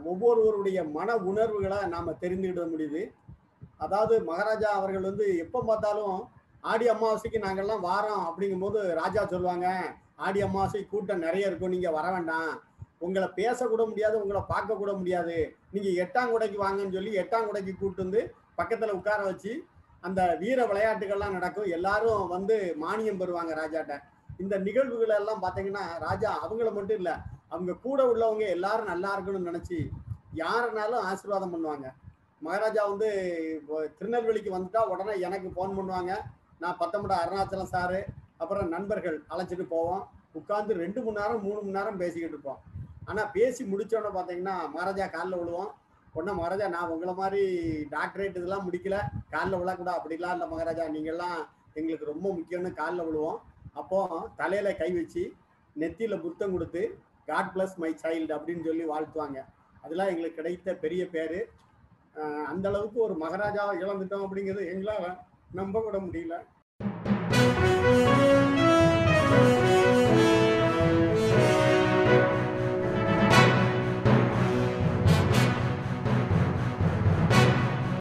ஒவ்வொருவருடைய மன உணர்வுகளை நாம தெரிந்துக்கிட முடியுது அதாவது மகாராஜா அவர்கள் வந்து எப்போ பார்த்தாலும் ஆடி அமாவாசைக்கு நாங்கெல்லாம் வாரோம் அப்படிங்கும்போது ராஜா சொல்லுவாங்க ஆடி அமாவாசை கூட்டம் நிறைய இருக்கும் நீங்க வர வேண்டாம் உங்களை பேசக்கூட முடியாது உங்களை பார்க்க கூட முடியாது நீங்க எட்டாங்குடைக்கு வாங்கன்னு சொல்லி எட்டாங்குடைக்கு கூட்டு வந்து பக்கத்துல உட்கார வச்சு அந்த வீர விளையாட்டுகள்லாம் நடக்கும் எல்லாரும் வந்து மானியம் பெறுவாங்க ராஜாட்ட இந்த நிகழ்வுகள் எல்லாம் பாத்தீங்கன்னா ராஜா அவங்கள மட்டும் இல்ல அவங்க கூட உள்ளவங்க எல்லாரும் நல்லா இருக்கணும்னு நினைச்சு யாருனாலும் ஆசீர்வாதம் பண்ணுவாங்க மகாராஜா வந்து இப்போ திருநெல்வேலிக்கு வந்துட்டா உடனே எனக்கு ஃபோன் பண்ணுவாங்க நான் பத்தொன்பது அருணாச்சலம் சாரு அப்புறம் நண்பர்கள் அழைச்சிட்டு போவோம் உட்காந்து ரெண்டு மணி நேரம் மூணு மணி நேரம் பேசிக்கிட்டு இருப்போம் ஆனா பேசி முடிச்சோடனே பாத்தீங்கன்னா மகாராஜா காலில் விழுவோம் உடனே மகாராஜா நான் உங்களை மாதிரி டாக்டரேட் இதெல்லாம் முடிக்கல காலில் விழக்கூடாது அப்படிலாம் இல்லை மகாராஜா நீங்கள்லாம் எங்களுக்கு ரொம்ப முக்கியம்னு காலில் விழுவோம் அப்போ தலையில கை வச்சு நெத்தியில புத்தம் கொடுத்து காட் பிளஸ் மை சைல்டு அப்படின்னு சொல்லி வாழ்த்துவாங்க அதெல்லாம் எங்களுக்கு கிடைத்த பெரிய பேரு அஹ் அந்த அளவுக்கு ஒரு மகாராஜாவை இழந்துட்டோம் அப்படிங்கிறது எங்களால் நம்ப கூட முடியல